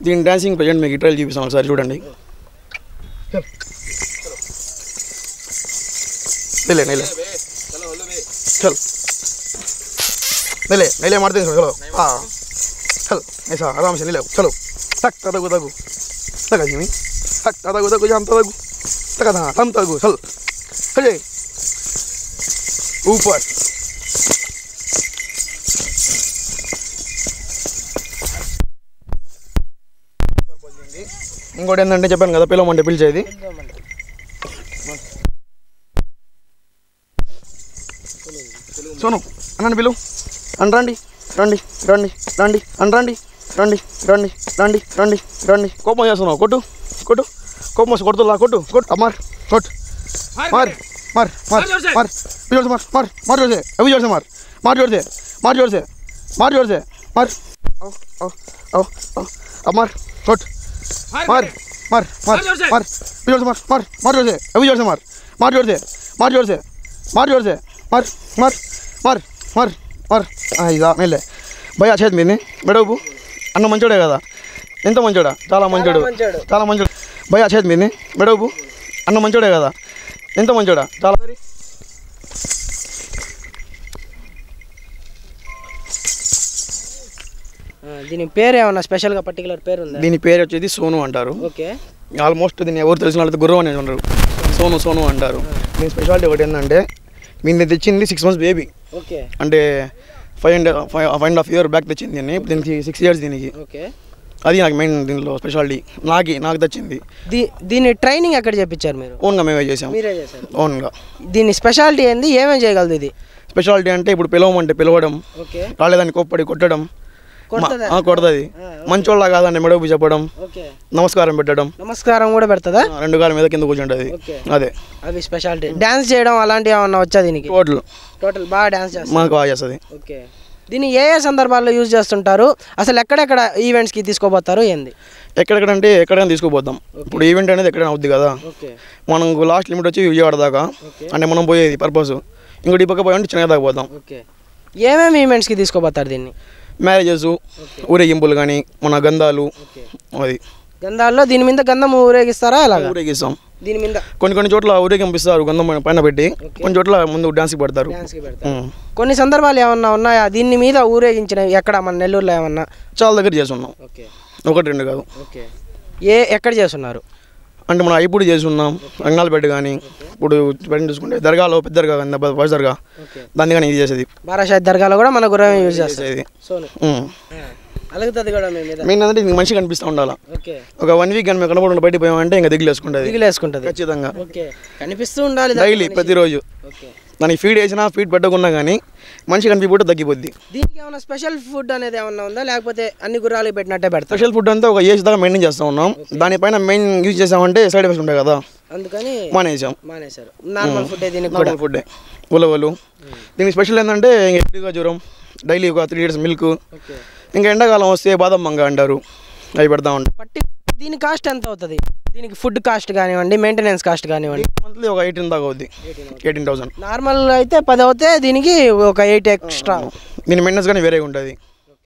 దీని dancing present మీకు trial చూపిస్తాం ఒకసారి చూడండి नहीं ले नहीं ले चल नहीं ले नहीं ले मारते हैं चलो हाँ चल ऐसा आराम से नहीं ले चलो तक तगु तगु तक जिमी तक तगु तगु जाम तगु तक था हम तगु चल चले ऊपर ఇంకోటి ఏంటంటే చెప్పాను కదా పిలవమంటే పిలిచేది సోను అన్నాను పిలువు అని రండి రండి రండి రండి అని రండి రండి రండి రండి రండి రండి కోపం చేస్తున్నావు కొట్టు కొట్టు కోపం వస్తే కొడుతున్నా కొట్టు కొట్టు అమ్మార్ కొట్టు మార్ మార్ మార్ మార్ పిజోర్ మార్ మార్ మార్ జోర్ से अभी जोर से मार मार जोर से मार जोर से मार जोर से मार आओ आओ आओ आओ अब मार कोट मार मार मार मार पिजोर से मार मार मार जोर से अभी जोर से मार मार जोर से मार जोर से मार जोर से मार मार మార్ మార్ మార్ ఇదా మేలే భయ చేతి మీది బెడవు అన్న మంచోడే కదా ఎంత మంచోడా చాలా మంచోడు మంచోడు. చాలా మంచోడు భయ చేతి మీది బెడవు అన్న మంచోడే కదా ఎంత మంచోడా చాలా ఆ, దీని పేరు ఏమన్నా స్పెషల్గా పర్టికులర్ పేరు ఉందా దీని పేరు వచ్చేది సోను అంటారు ఓకే ఆల్మోస్ట్ దీన్ని ఎవరు తెలిసిన వాళ్ళతో గుర్రం అనేది ఉండరు సోను సోను అంటారు దీని స్పెషాలిటీ ఒకటి ఏంటంటే దీన్ని తెచ్చింది సిక్స్ మంత్స్ బేబీ ఓకే అంటే five and five five and half year back తెచ్చింది దీన్ని దీనికి సిక్స్ ఇయర్స్ దీనికి ఓకే అది నాకు మెయిన్ దీనిలో స్పెషాలిటీ నాకి నాకు తెచ్చింది దీ దీని ట్రైనింగ్ ఎక్కడ చేపించారు మీరు ఓన్గా మేమే చేసాం మీరే చేశారు ఓన్గా దీని స్పెషాలిటీ ఏంది ఏమేం చేయగలదు ఇది స్పెషాలిటీ అంటే ఇప్పుడు పిలవమంటే పిలవడం ఓకే రాలేదని కోప్పడి కొట్టడం కొడుతుందా? ఆ, కొడుతుంది ఆ, మంచోళ్ళ కాదని మెడపు చెప్పడం ఓకే నమస్కారం పెట్టడం నమస్కారం కూడా పెడుతుందా ఆ, రెండు కాళ్ళ మీద కింద కూర్చుంటుంది ఓకే అదే అవి స్పెషాలిటీ డ్యాన్స్ చేయడం అలాంటివి ఏమన్నా వచ్చా దీనికి టోటల్ టోటల్ బాగా డ్యాన్స్ చేస్తారు మాకు బాగా చేస్తుంది ఓకే దీన్ని ఏ ఏ సందర్భాల్లో యూజ్ చేస్తుంటారు అసలు ఎక్కడెక్కడ ఈవెంట్స్కి తీసుకోబోతారు ఏంది ఎక్కడెక్కడంటే ఎక్కడైనా తీసుకుపోతాం ఇప్పుడు ఈవెంట్ అనేది ఎక్కడైనా అవుద్ది కదా ఓకే మనం లాస్ట్ లిమిట్ వచ్చి విజయవాడ దాకా ఓకే అంటే మనం పోయేది పర్పస్ ఇంకోటి ఈ పక్క పోయామంటే చిన్న దాకా పోతాం ఓకే ఏమేమి ఈవెంట్స్కి తీసుకోబోతారు దీన్ని మ్యారేజెస్ ఊరేగింపులు కానీ మన గంధాలు ఓకే అది గంధాల్లో దీని మీద గంధం ఊరేగిస్తారా అలాగా ఊరేగిస్తాం దీని మీద కొన్ని కొన్ని చోట్ల ఊరేగింపిస్తారు గంధం పైన- పైన పెట్టి కొన్ని చోట్ల ముందు డాన్స్కి పెడతారు డ్యాన్స్కి పెడతారు ఉం. కొన్ని సందర్భాలు ఏమన్నా ఉన్నాయా దీని మీద ఊరేగించిన ఎక్కడ మన నెల్లూరులో ఏమన్నా చాలా దగ్గర చేస్తున్నాం ఓకే ఒకటి రెండు కాదు ఓకే ఏ ఎక్కడ చేస్తున్నారు అంటే మనం ఐపుడు చేసి ఉన్నాం రంగాలపేట కానీ ఇప్పుడు పెట్టి చూసుకుంటే దర్గాలో పెద్ద దర్గా కానీ బస్ దర్గా ఓకే దాన్ని కానీ ఇది చేసేది బారాషాద్ దర్గాలో కూడా మన గుర్రం యూజ్ చేస్తారు చేసేది సోను ఉం. అలుగుతుంది కూడా మీ మీద మెయిన్ అంటే ఇంక మనిషి కనిపిస్తూ ఉండాలి ఓకే ఒక వన్ వీక్ కానీ మేము కనబడి బయట పోయామంటే ఇంకా దిగులు వేసుకుంటుంది దిగులేసుకుంటుంది ఖచ్చితంగా ఓకే కనిపిస్తూ ఉండాలి డైలీ ప్రతిరోజు ఓకే దానికి ఫీడ్ వేసినా ఫీడ్ పెట్టకున్నా కానీ మనిషి కనిపించబోతే తగ్గిపోద్ది దీనికి ఏమైనా స్పెషల్ ఫుడ్ అనేది ఏమన్నా ఉందా లేకపోతే అన్ని గుర్రాలకు పెట్టినట్టే పెడతారు స్పెషల్ ఫుడ్ అంతా ఒక ఏజ్ దాకా మెయింటైన్ చేస్తూ ఉన్నాం దానిపైన మెయిన్ యూజ్ చేసామంటే సైడ్ ఎఫెక్ట్స్ ఉంటాయి కదా అందుకని మానేసాం మానేశారు నార్మల్ ఫుడ్ దీనికి కూడా నార్మల్ ఫుడ్డే ఉలవలు దీనికి స్పెషల్ ఏంటంటే ఇంక ఎడ్డుగా జ్వరం డైలీ ఒక త్రీ ఇయర్స్ మిల్క్ ఓకే ఇంకా ఎండాకాలం వస్తే బాదం మంగ అంటారు అవి పెడతా ఉంటాం పట్టి దీని కాస్ట్ ఎంత అవుతుంది దీనికి ఫుడ్ కాస్ట్ కానివ్వండి మెయింటెనెన్స్ కాస్ట్ కానివ్వండి మంత్లీ ఒక ఎయిటీన్ దాకా అవుద్ది ఎయిటీన్ థౌసండ్ నార్మల్ అయితే పది అవుతే దీనికి ఒక ఎయిట్ ఎక్స్ట్రా దీని మెయింటెనెన్స్ కానీ వేరేగా ఉంటుంది